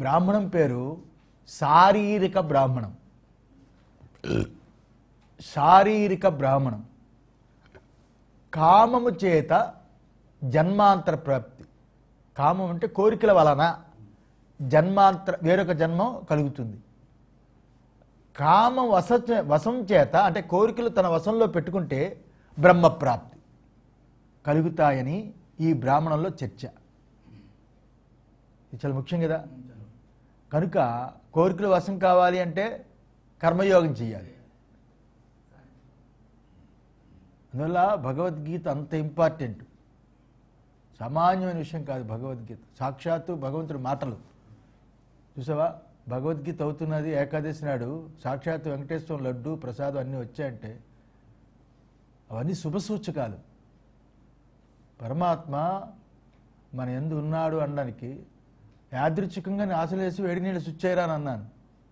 బ్రాహ్మణం పేరు శారీరక బ్రాహ్మణం శారీరక బ్రాహ్మణం కామము చేత జన్మాంతర ప్రాప్తి కామం అంటే కోరికల వలన జన్మాంతర వేరొక జన్మం కలుగుతుంది కామ వస వశం చేత అంటే కోరికలు తన వశంలో పెట్టుకుంటే బ్రహ్మప్రాప్తి కలుగుతాయని ఈ బ్రాహ్మణంలో చర్చ ఇది చాలా ముఖ్యం కదా కనుక కోరికలు వశం కావాలి అంటే కర్మయోగం చేయాలి అందువల్ల భగవద్గీత అంత ఇంపార్టెంట్ సామాన్యమైన విషయం కాదు భగవద్గీత సాక్షాత్తు భగవంతుడి మాటలు చూసావా భగవద్గీత అవుతున్నది ఏకాదశి నాడు సాక్షాత్తు వెంకటేశ్వరం లడ్డు ప్రసాదం అన్నీ వచ్చాయంటే అవన్నీ శుభసూచకాలు పరమాత్మ మన ఎందు ఉన్నాడు అనడానికి యాదృచ్ఛికంగా ఆశలు వేసి వేడి నీళ్ళు శుచ్చేయరా అని అన్నాను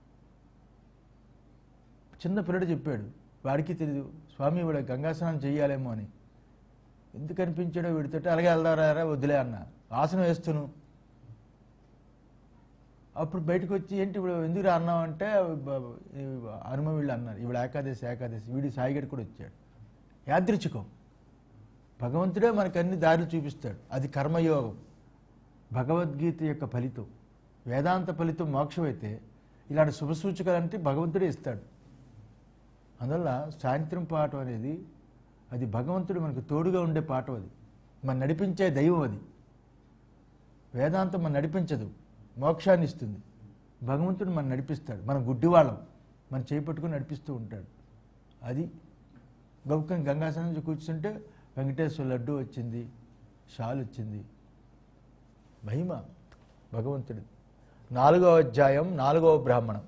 చిన్న పిల్లడు చెప్పాడు వాడికి తెలియదు స్వామి వీడు గంగా స్నానం చెయ్యాలేమో అని ఎందుకు అనిపించాడో వీడితోటి అలాగే వెళ్దారా వదిలే అన్న ఆసనం వేస్తును అప్పుడు బయటకు వచ్చి ఏంటి ఇప్పుడు ఎందుకు రా అన్నావు అంటే హనుమ వీళ్ళు అన్నారు ఇవిడ ఏకాదశి ఏకాదశి వీడి సాయిగడి కూడా వచ్చాడు యాదృచ్ఛికం భగవంతుడే మనకు అన్ని దారులు చూపిస్తాడు అది కర్మయోగం భగవద్గీత యొక్క ఫలితం వేదాంత ఫలితం మోక్షం అయితే ఇలాంటి శుభసూచకాలంటే భగవంతుడే ఇస్తాడు అందువల్ల సాయంత్రం పాఠం అనేది అది భగవంతుడు మనకు తోడుగా ఉండే పాఠం అది మన నడిపించే దైవం అది వేదాంతం మన నడిపించదు మోక్షాన్ని ఇస్తుంది భగవంతుడు మనం నడిపిస్తాడు మనం గుడ్డివాళ్ళం మనం చేపట్టుకుని నడిపిస్తూ ఉంటాడు అది గౌకం గంగాసనం నుంచి కూర్చుంటే వెంకటేశ్వర లడ్డు వచ్చింది షాల్ వచ్చింది మహిమ భగవంతుడి నాలుగవ అధ్యాయం నాలుగవ బ్రాహ్మణం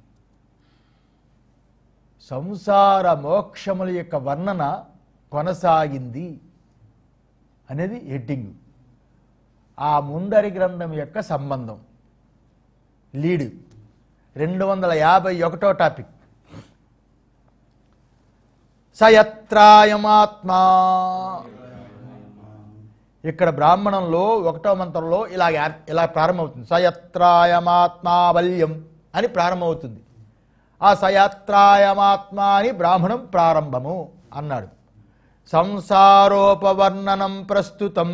సంసార మోక్షముల యొక్క వర్ణన కొనసాగింది అనేది హెడ్డింగ్ ఆ ముందరి గ్రంథం యొక్క సంబంధం లీడ్ రెండు వందల యాభై ఒకటో టాపిక్ సయత్రాయమాత్మా ఇక్కడ బ్రాహ్మణంలో ఒకటో మంత్రంలో ఇలా యా- ఇలా ప్రారంభమవుతుంది సయత్రాయమాత్మా బల్యం అని ప్రారంభమవుతుంది ఆ సయత్రాయమాత్మ అని బ్రాహ్మణం ప్రారంభము అన్నాడు సంసారోపవర్ణనం ప్రస్తుతం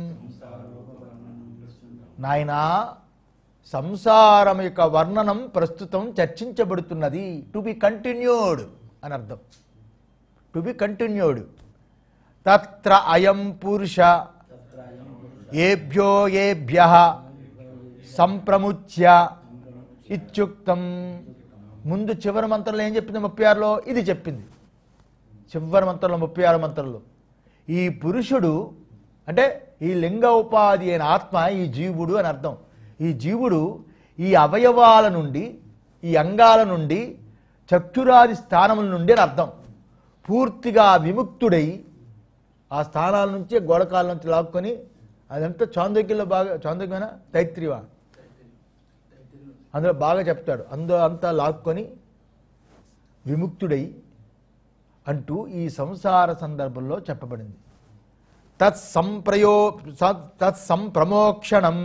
నాయనా సంసారం యొక్క వర్ణనం ప్రస్తుతం చర్చించబడుతున్నది టు బి కంటిన్యూడ్ అని అర్థం టు బి కంటిన్యూడ్ తత్ర అయం పురుష ఏభ్యో ఏభ్య సంప్రముచ్య ఇత్యుక్తం ముందు చివరి మంత్రంలో ఏం చెప్పింది ముప్పై ఆరులో ఇది చెప్పింది చివరి మంత్రంలో ముప్పై ఆరు మంత్రంలో ఈ పురుషుడు అంటే ఈ లింగ ఉపాధి అయిన ఆత్మ ఈ జీవుడు అని అర్థం ఈ జీవుడు ఈ అవయవాల నుండి ఈ అంగాల నుండి చక్షురాది స్థానముల నుండి అని అర్థం పూర్తిగా విముక్తుడై ఆ స్థానాల నుంచి గోడకాల నుంచి లాక్కొని అదంతా చాందోగ్యంలో బాగా చాందోగ్యమైన తైత్రివా అందులో బాగా చెప్తాడు అందులో అంతా లాక్కొని విముక్తుడై అంటూ ఈ సంసార సందర్భంలో చెప్పబడింది తత్సంప్రయో స- తత్సంప్రమోక్షణం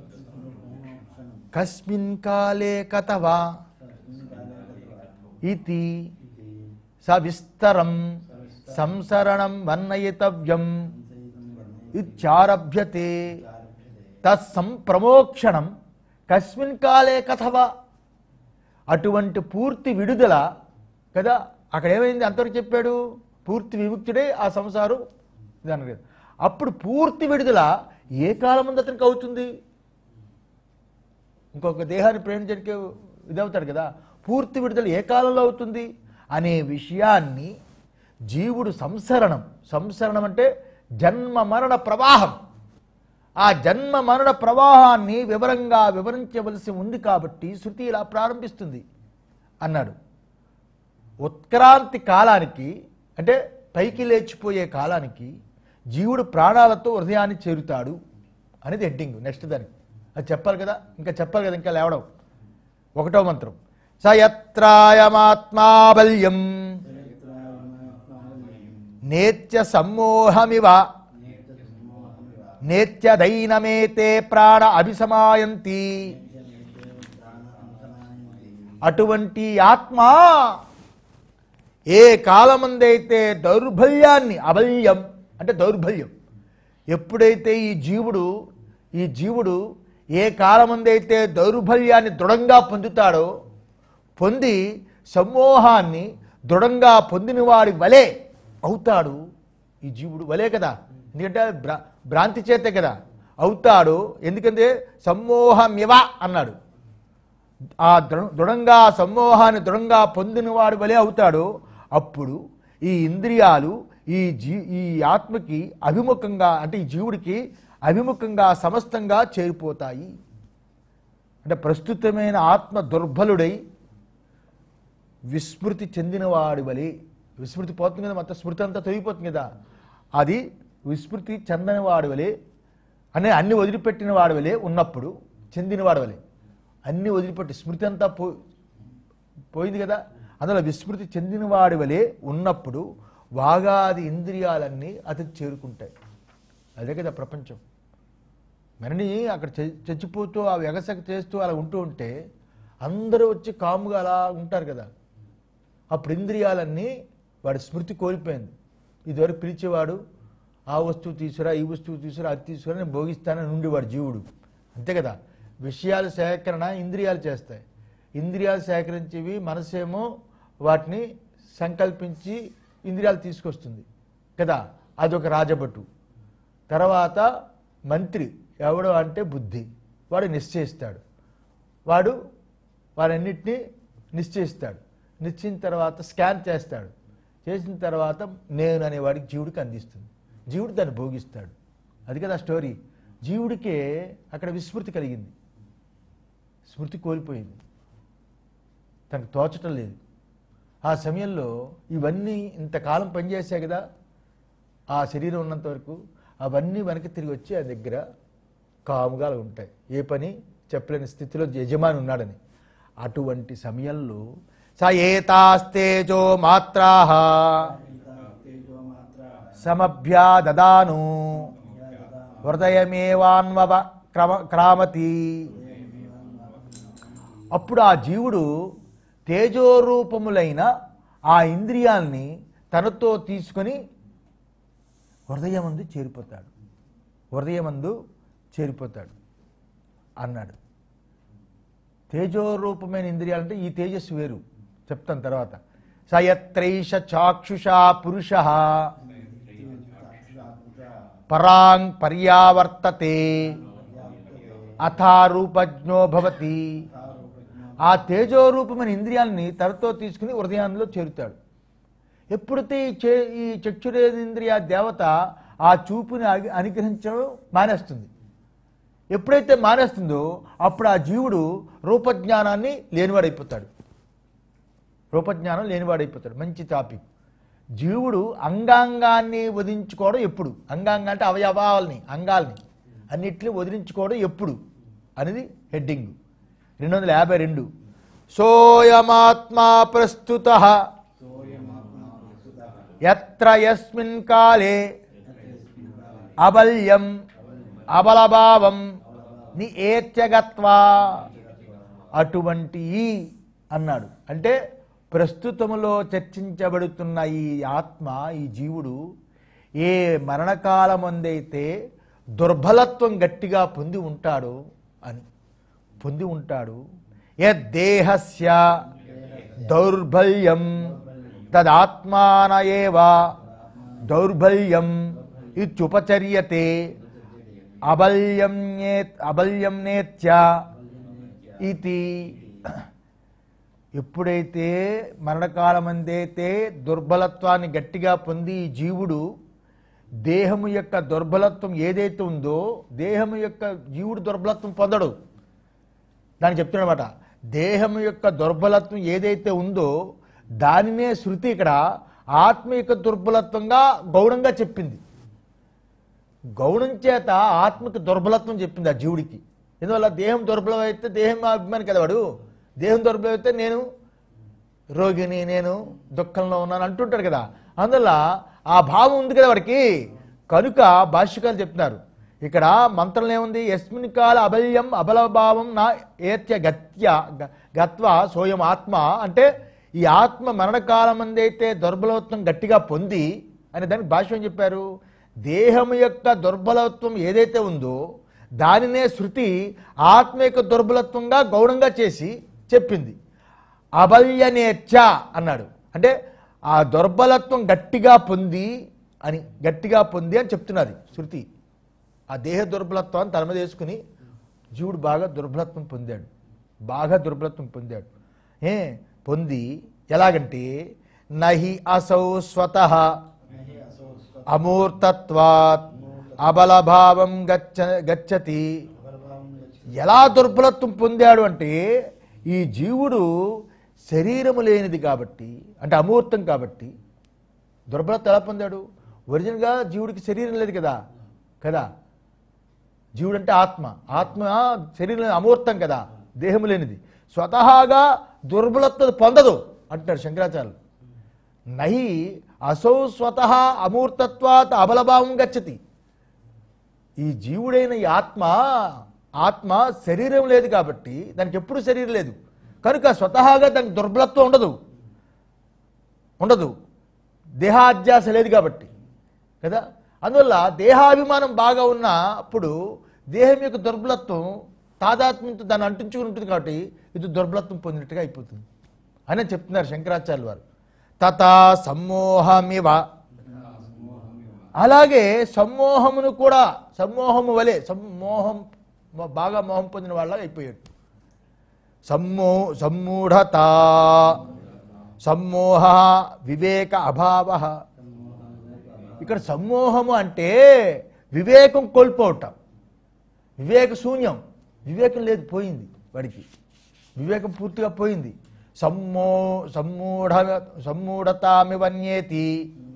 కస్మిన్ కాలే కథవా ఇది సవిస్తరం సంసరణం వర్ణయితవ్యం ఇత్యారభ్యతే తత్సంప్రమోక్షణం కస్మిన్ కాలే కథవా అటువంటి పూర్తి విడుదల కదా అక్కడ ఏమైంది అంతవరకు చెప్పాడు పూర్తి విముక్తుడే ఆ సంసారం దాని కదా అప్పుడు పూర్తి విడుదల ఏ కాలం ముందు అతనికి అవుతుంది ఇంకొక దేహాన్ని ప్రేమించడానికి ఇదవుతాడు కదా పూర్తి విడుదల ఏ కాలంలో అవుతుంది అనే విషయాన్ని జీవుడు సంసరణం సంసరణం అంటే జన్మ మరణ ప్రవాహం ఆ జన్మ మరణ ప్రవాహాన్ని వివరంగా వివరించవలసి ఉంది కాబట్టి శృతి ఇలా ప్రారంభిస్తుంది అన్నాడు ఉత్క్రాంతి కాలానికి అంటే పైకి లేచిపోయే కాలానికి జీవుడు ప్రాణాలతో హృదయాన్ని చేరుతాడు అనేది హెడ్డింగ్ నెక్స్ట్ దానికి అది చెప్పాలి కదా ఇంకా చెప్పాలి కదా ఇంకా లేవడం ఒకటో మంత్రం సయత్రాయమాత్మాబల్యం నేత్య సమ్మోహమివ నేత్యదైనమేతే ప్రాణ అభిసమాయంతి అటువంటి ఆత్మ ఏ కాలమందైతే దౌర్బల్యాన్ని అబల్యం అంటే దౌర్బల్యం ఎప్పుడైతే ఈ జీవుడు ఈ జీవుడు ఏ కాలమందైతే దౌర్బల్యాన్ని దృఢంగా పొందుతాడో పొంది సమ్మోహాన్ని దృఢంగా పొందిన వాడి వలే అవుతాడు ఈ జీవుడు వలే కదా ఎందుకంటే భ్రా భ్రాంతి చేతే కదా అవుతాడు ఎందుకంటే సమ్మోహమివ అన్నాడు ఆ దృ- దృఢంగా సమ్మోహాన్ని దృఢంగా పొందినవాడు వలె అవుతాడు అప్పుడు ఈ ఇంద్రియాలు ఈ జీ ఈ ఆత్మకి అభిముఖంగా అంటే ఈ జీవుడికి అభిముఖంగా సమస్తంగా చేరిపోతాయి అంటే ప్రస్తుతమైన ఆత్మ దుర్బలుడై విస్మృతి చెందినవాడి వలె విస్మృతి పోతుంది కదా మొత్తం స్మృతి అంతా తొలగిపోతుంది కదా అది విస్మృతి చెందని వాడి వలె అనే అన్ని వదిలిపెట్టిన వాడి వలె ఉన్నప్పుడు చెందిన వాడి వలె అన్ని వదిలిపెట్టి స్మృతి అంతా పో పోయింది కదా అందులో విస్మృతి చెందిన వాడి వలె ఉన్నప్పుడు వాగాది ఇంద్రియాలన్నీ అతనికి చేరుకుంటాయి అదే కదా ప్రపంచం మరిని అక్కడ చ- చచ్చిపోతూ ఆ ఎగసక చేస్తూ అలా ఉంటూ ఉంటే అందరూ వచ్చి కాముగా అలా ఉంటారు కదా అప్పుడు ఇంద్రియాలన్నీ వాడి స్మృతి కోల్పోయింది ఇదివరకు పిలిచేవాడు ఆ వస్తువు తీసుకురా ఈ వస్తువు తీసుకురా అది తీసుకురా నేను భోగిస్తానని ఉండేవాడు జీవుడు అంతే కదా విషయాల సేకరణ ఇంద్రియాలు చేస్తాయి ఇంద్రియాలు సేకరించేవి మనసేమో వాటిని సంకల్పించి ఇంద్రియాలు తీసుకొస్తుంది కదా అదొక రాజభటు తర్వాత మంత్రి ఎవడు అంటే బుద్ధి వాడు నిశ్చయిస్తాడు వాడు వారన్నిటినీ నిశ్చయిస్తాడు నిశ్చయిన తర్వాత స్కాన్ చేస్తాడు చేసిన తర్వాత నేను అనేవాడికి జీవుడికి అందిస్తుంది జీవుడు దాన్ని భోగిస్తాడు అది కదా స్టోరీ జీవుడికే అక్కడ విస్మృతి కలిగింది స్మృతి కోల్పోయింది తనకు తోచటం లేదు ఆ సమయంలో ఇవన్నీ ఇంతకాలం పనిచేసాయి కదా ఆ శరీరం ఉన్నంత వరకు అవన్నీ వెనక్కి తిరిగి వచ్చి ఆ దగ్గర కాముగా అలా ఉంటాయి ఏ పని చెప్పలేని స్థితిలో యజమాని ఉన్నాడని అటువంటి సమయంలో స ఏతాస్తేజో మాత్రా సమభ్యాదదాను హృదయమేవాన్వవ క్రమ క్రామతి అప్పుడు ఆ జీవుడు తేజోరూపములైన ఆ ఇంద్రియాల్ని తనతో తీసుకొని హృదయమందు చేరిపోతాడు హృదయమందు చేరిపోతాడు అన్నాడు తేజోరూపమైన ఇంద్రియాలంటే ఈ తేజస్సు వేరు చెప్తాను తర్వాత సయత్రైష చాక్షుషా పురుష పరాంగ్ పర్యావర్తతే అథారూపజ్ఞో భవతి ఆ తేజోరూపమైన ఇంద్రియాలని తనతో తీసుకుని హృదయంలో చేరుతాడు ఎప్పుడైతే ఈ చే ఈ చక్షురేంద్రియ దేవత ఆ చూపుని అగి- అనుగ్రహించడం మానేస్తుంది ఎప్పుడైతే మానేస్తుందో అప్పుడు ఆ జీవుడు రూపజ్ఞానాన్ని లేనివాడైపోతాడు రూపజ్ఞానం లేనివాడైపోతాడు మంచి టాపిక్ జీవుడు అంగాంగాన్ని వదిలించుకోవడం ఎప్పుడు అంగాంగ అంటే అవయవాల్ని అంగాల్ని అన్నిటిని వదిలించుకోవడం ఎప్పుడు అనేది హెడ్డింగ్ రెండు వందల యాభై రెండు సోయమాత్మా ప్రస్తుత ఎత్ర యస్మిన్ కాలే అబల్యం అబలభావం ని ఏత్యగత్వా అటువంటి ఈ అన్నాడు అంటే ప్రస్తుతములో చర్చించబడుతున్న ఈ ఆత్మ ఈ జీవుడు ఏ మరణకాలమందైతే దుర్బలత్వం గట్టిగా పొంది ఉంటాడో అని పొంది ఉంటాడు యద్దేహస్య దౌర్బల్యం తదాత్మాన ఏవ దౌర్బల్యం ఇత్యుపచర్యతే అబల్యం నే- అబల్యం నేత్య ఇది ఎప్పుడైతే మరణకాలమందైతే దుర్బలత్వాన్ని గట్టిగా పొంది ఈ జీవుడు దేహము యొక్క దుర్బలత్వం ఏదైతే ఉందో దేహము యొక్క జీవుడు దుర్బలత్వం పొందడు దాన్ని చెప్తున్నమాట దేహం యొక్క దుర్బలత్వం ఏదైతే ఉందో దానినే శృతి ఇక్కడ ఆత్మ యొక్క దుర్బలత్వంగా గౌణంగా చెప్పింది గౌణం చేత ఆత్మకి దుర్బలత్వం చెప్పింది ఆ జీవుడికి ఎందువల్ల దేహం దుర్బలం అయితే దేహం అభిమాని కదా వాడు దేహం దుర్బలం అయితే నేను రోగిని నేను దుఃఖంలో ఉన్నాను అంటుంటాడు కదా అందువల్ల ఆ భావం ఉంది కదా వాడికి కనుక భాష్యకాలు చెప్తున్నారు ఇక్కడ మంత్రంలో ఏముంది యస్మిన్ కాల అబల్యం అబలభావం నా ఏత్య గత్య గ- గత్వ సోయం ఆత్మ అంటే ఈ ఆత్మ మరణకాలం అయితే దుర్బలత్వం గట్టిగా పొంది అని దానికి భాష్యం చెప్పారు దేహం యొక్క దుర్బలత్వం ఏదైతే ఉందో దానినే శృతి ఆత్మ యొక్క దుర్బలత్వంగా గౌణంగా చేసి చెప్పింది అబల్యనేచ్ఛ అన్నాడు అంటే ఆ దుర్బలత్వం గట్టిగా పొంది అని గట్టిగా పొంది అని చెప్తున్నది శృతి ఆ దేహ దుర్బలత్వాన్ని తన మీద వేసుకుని జీవుడు బాగా దుర్బలత్వం పొందాడు బాగా దుర్బలత్వం పొందాడు ఏ పొంది ఎలాగంటే నహి అసౌ స్వత అమూర్తత్వాత్ అబలభావం గచ్చ గచ్చతి ఎలా దుర్బలత్వం పొందాడు అంటే ఈ జీవుడు శరీరము లేనిది కాబట్టి అంటే అమూర్తం కాబట్టి దుర్బలత్వం ఎలా పొందాడు ఒరిజినల్గా జీవుడికి శరీరం లేదు కదా కదా జీవుడు అంటే ఆత్మ ఆత్మ శరీరం అమూర్తం కదా దేహం లేనిది స్వతహాగా దుర్బలత్వం పొందదు అంటాడు శంకరాచార్యులు నహి అసౌ స్వతః అమూర్తత్వాత్ అబలభావం గచ్చతి ఈ జీవుడైన ఈ ఆత్మ ఆత్మ శరీరం లేదు కాబట్టి దానికి ఎప్పుడు శరీరం లేదు కనుక స్వతహాగా దానికి దుర్బలత్వం ఉండదు ఉండదు దేహాధ్యాస లేదు కాబట్టి కదా అందువల్ల దేహాభిమానం బాగా ఉన్న అప్పుడు దేహం యొక్క దుర్బలత్వం తాదాత్మ్యంతో దాన్ని అంటించుకుని ఉంటుంది కాబట్టి ఇది దుర్బలత్వం పొందినట్టుగా అయిపోతుంది అని చెప్తున్నారు శంకరాచార్యులు వారు తథా సమ్మోహమివ అలాగే సమ్మోహమును కూడా సమ్మోహము వలె సమ్మోహం బాగా మోహం పొందిన వాళ్ళగా అయిపోయాడు సమ్మో సమ్మూఢత సమ్మోహ వివేక అభావ ఇక్కడ సమ్మోహము అంటే వివేకం కోల్పోవటం వివేక శూన్యం వివేకం లేదు పోయింది వాడికి వివేకం పూర్తిగా పోయింది సమ్మో సమ్మూఢ సమ్మూఢతామివన్యేతి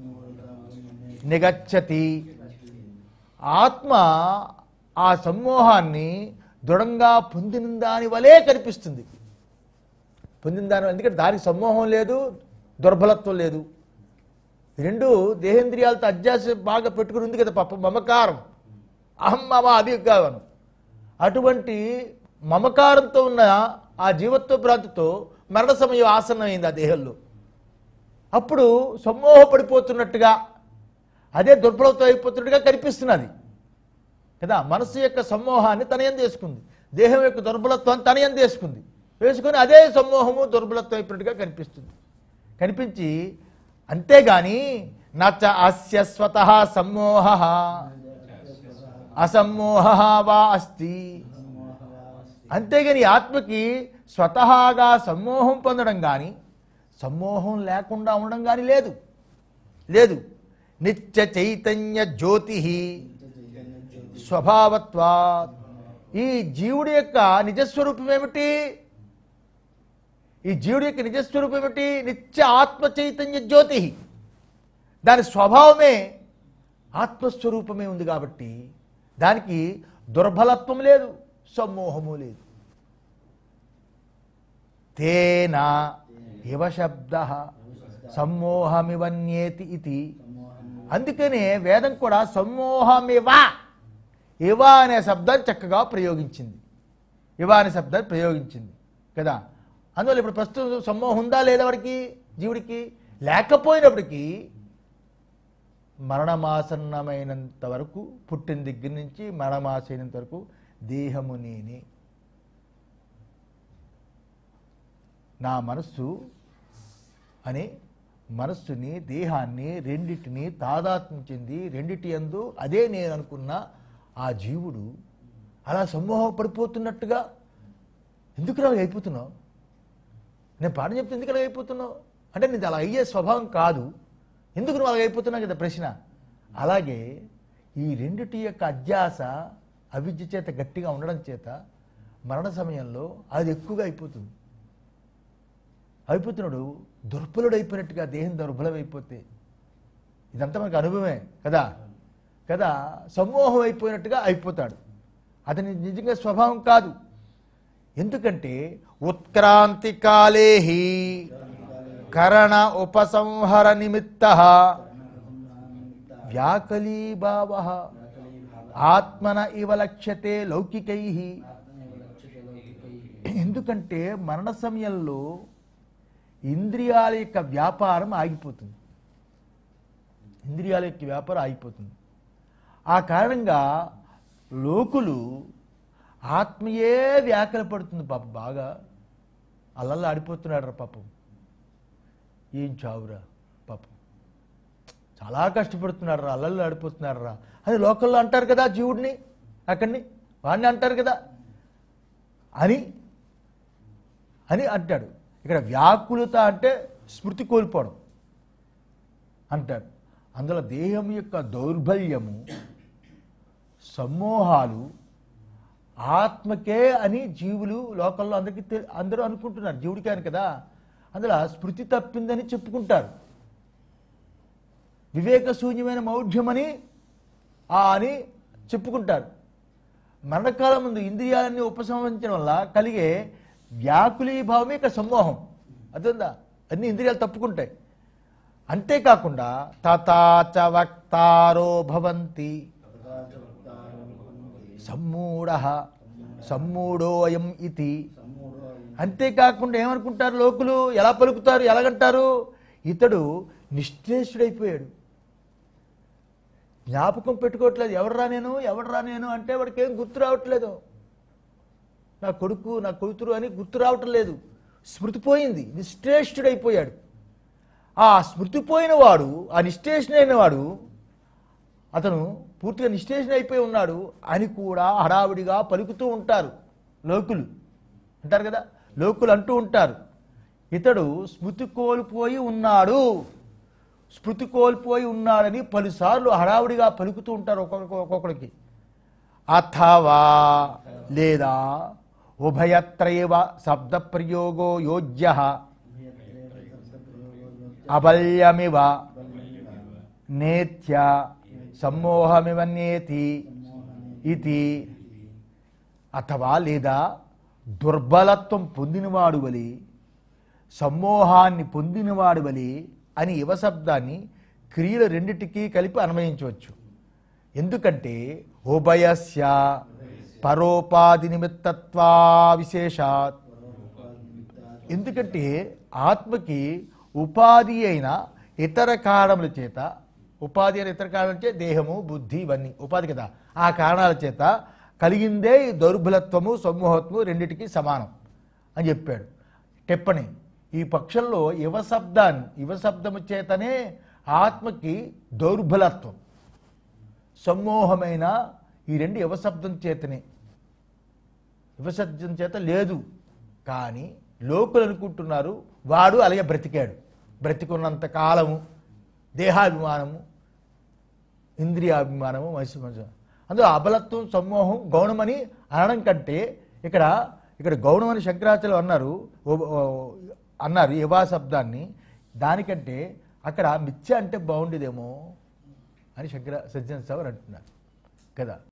నిగచ్చతి ఆత్మ ఆ సమ్మోహాన్ని దృఢంగా పొందిన దాని వలే కనిపిస్తుంది పొందిన దాని ఎందుకంటే దానికి సమ్మోహం లేదు దుర్బలత్వం లేదు రెండు దేహేంద్రియాలతో అధ్యాస బాగా పెట్టుకుని ఉంది కదా పాప మమకారం అహం మమ అభిగావనం అటువంటి మమకారంతో ఉన్న ఆ జీవత్వ భ్రాంతితో మరణ సమయం ఆసన్నమైంది ఆ దేహంలో అప్పుడు సమ్మోహపడిపోతున్నట్టుగా అదే దుర్బలత్వం అయిపోతున్నట్టుగా కనిపిస్తున్నది కదా మనసు యొక్క సమ్మోహాన్ని తనయం చేసుకుంది దేహం యొక్క దుర్బలత్వాన్ని తనయం చేసుకుంది వేసుకొని అదే సమ్మోహము దుర్బలత్వం అయిపోయినట్టుగా కనిపిస్తుంది కనిపించి అంతేగాని నచ అస్య స్వత సమ్మోహ అసమ్మోహ వా అస్తి అంతేగాని ఈ ఆత్మకి స్వతహాగా సమ్మోహం పొందడం కానీ సమ్మోహం లేకుండా ఉండడం కానీ లేదు లేదు నిత్య చైతన్య జ్యోతి స్వభావత్వా ఈ జీవుడి యొక్క నిజస్వరూపం ఏమిటి ఈ జీవుడి యొక్క నిజస్వరూపం ఏమిటి నిత్య ఆత్మ చైతన్య జ్యోతి దాని స్వభావమే ఆత్మస్వరూపమే ఉంది కాబట్టి దానికి దుర్బలత్వం లేదు సమ్మోహము లేదు తేన ఇవ శబ్ద సమ్మోహమివన్యేతి ఇది అందుకనే వేదం కూడా సమ్మోహమివ ఇవ అనే శబ్దాన్ని చక్కగా ప్రయోగించింది ఇవ అనే శబ్దాన్ని ప్రయోగించింది కదా అందువల్ల ఇప్పుడు ప్రస్తుతం సమ్మోహం ఉందా లేదా వాడికి జీవుడికి లేకపోయినప్పటికీ మరణమాసన్నమైనంత వరకు పుట్టిన దగ్గర నుంచి మరణమాసైనంత వరకు దేహము నేనే నా మనస్సు అనే మనస్సుని దేహాన్ని రెండిటిని తాదాత్మ్యం చెంది రెండిటి అందు అదే నేను అనుకున్న ఆ జీవుడు అలా సమ్మోహపడిపోతున్నట్టుగా ఎందుకు అలా అయిపోతున్నావు నేను పాఠం చెప్తే ఎందుకు అలా అయిపోతున్నావు అంటే నీది అలా అయ్యే స్వభావం కాదు ఎందుకు నువ్వు అలా అయిపోతున్నావు కదా ప్రశ్న అలాగే ఈ రెండిటి యొక్క అధ్యాస అవిద్య చేత గట్టిగా ఉండడం చేత మరణ సమయంలో అది ఎక్కువగా అయిపోతుంది అయిపోతున్నాడు దుర్బలుడు అయిపోయినట్టుగా దేహం దుర్బలం అయిపోతే ఇదంతా మనకు అనుభవమే కదా కదా సమ్మోహం అయిపోయినట్టుగా అయిపోతాడు అతని నిజంగా స్వభావం కాదు ఎందుకంటే ఉత్క్రాంతి కాలేహి కరణ ఉపసంహర నిమిత్త వ్యాకలీభావ ఆత్మన ఇవ లక్ష్యతే లౌకికై ఎందుకంటే మరణ సమయంలో ఇంద్రియాల యొక్క వ్యాపారం ఆగిపోతుంది ఇంద్రియాల యొక్క వ్యాపారం ఆగిపోతుంది ఆ కారణంగా లోకులు ఆత్మయే వ్యాఖ్యలు పడుతుంది పాపం బాగా అల్లల్లా ఆడిపోతున్నాడు రా పాపం ఏం చావురా పాపం చాలా కష్టపడుతున్నాడు రా అల్లల్లో ఆడిపోతున్నాడు రా అని లోకల్లో అంటారు కదా జీవుడిని అక్కడిని వాడిని అంటారు కదా అని అని అంటాడు ఇక్కడ వ్యాకులత అంటే స్మృతి కోల్పోవడం అంటాడు అందులో దేహం యొక్క దౌర్బల్యము సమ్మోహాలు ఆత్మకే అని జీవులు లోకల్లో అందరికీ తె- అందరూ అనుకుంటున్నారు జీవుడికే అని కదా అందులో స్మృతి తప్పిందని చెప్పుకుంటారు వివేక శూన్యమైన మౌఢ్యమని ఆ అని చెప్పుకుంటారు మరణకాలం ముందు ఇంద్రియాలన్నీ ఉపసంహరించడం వల్ల కలిగే వ్యాకులీభావమే ఇక్కడ సమ్మోహం అర్థందా అన్ని ఇంద్రియాలు తప్పుకుంటాయి అంతేకాకుండా తథాచ వక్తారో భవంతి సమ్మూఢ సమ్మూఢోయం ఇది అంతేకాకుండా ఏమనుకుంటారు లోకులు ఎలా పలుకుతారు ఎలాగంటారు ఇతడు నిశ్చేషుడైపోయాడు జ్ఞాపకం పెట్టుకోవట్లేదు ఎవడరా నేను ఎవడరా నేను అంటే వాడికి ఏం గుర్తు రావట్లేదు నా కొడుకు నా కూతురు అని గుర్తు రావటం లేదు స్మృతి పోయింది నిశ్చేష్టుడైపోయాడు ఆ స్మృతి పోయిన వాడు ఆ నిశ్చేషణ అయిన వాడు అతను పూర్తిగా నిశ్చేషణ అయిపోయి ఉన్నాడు అని కూడా హడావిడిగా పలుకుతూ ఉంటారు లోకులు అంటారు కదా లోకులు అంటూ ఉంటారు ఇతడు స్మృతి కోల్పోయి ఉన్నాడు స్మృతి కోల్పోయి ఉన్నాడని పలుసార్లు హడావిడిగా పలుకుతూ ఉంటారు ఒక్కొక్క ఒక్కొక్కడికి అథవా లేదా ఉభయత్రైవ శబ్ద ప్రయోగో యోజ్య అబల్యమివ నేత్య సమ్మోహమివన్యేతి ఇది అథవా లేదా దుర్బలత్వం పొందినవాడు వలి సమ్మోహాన్ని పొందినవాడు వలి అని యువ శబ్దాన్ని క్రియలు రెండిటికీ కలిపి అన్వయించవచ్చు ఎందుకంటే ఉభయస్య పరోపాధి నిమిత్తత్వా విశేషాత్ ఎందుకంటే ఆత్మకి ఉపాధి అయిన ఇతర కారణముల చేత ఉపాధి అయిన ఇతర కారణాల చేత దేహము బుద్ధి ఇవన్నీ ఉపాధి కదా ఆ కారణాల చేత కలిగిందే ఈ దౌర్బలత్వము సమూహత్వము రెండిటికి సమానం అని చెప్పాడు టెప్పని ఈ పక్షంలో యువ శబ్దాన్ని యువ శబ్దము చేతనే ఆత్మకి దౌర్బలత్వం సమ్మోహమైన ఈ రెండు యువశబ్దం చేతనే యువశబ్దం చేత లేదు కానీ లోకులు అనుకుంటున్నారు వాడు అలాగే బ్రతికాడు బ్రతికున్నంత కాలము దేహాభిమానము ఇంద్రియాభిమానము మనిషి మనిషి అందులో అబలత్వం సమ్మోహం గౌణమని అనడం కంటే ఇక్కడ ఇక్కడ గౌణం అని శంకరాచార్యులు అన్నారు ఓ- ఓ- అన్నారు యువా శబ్దాన్ని దానికంటే అక్కడ మిథ్య అంటే బాగుండేదేమో అని శంకర సజ్జన సాగర్ అంటున్నారు కదా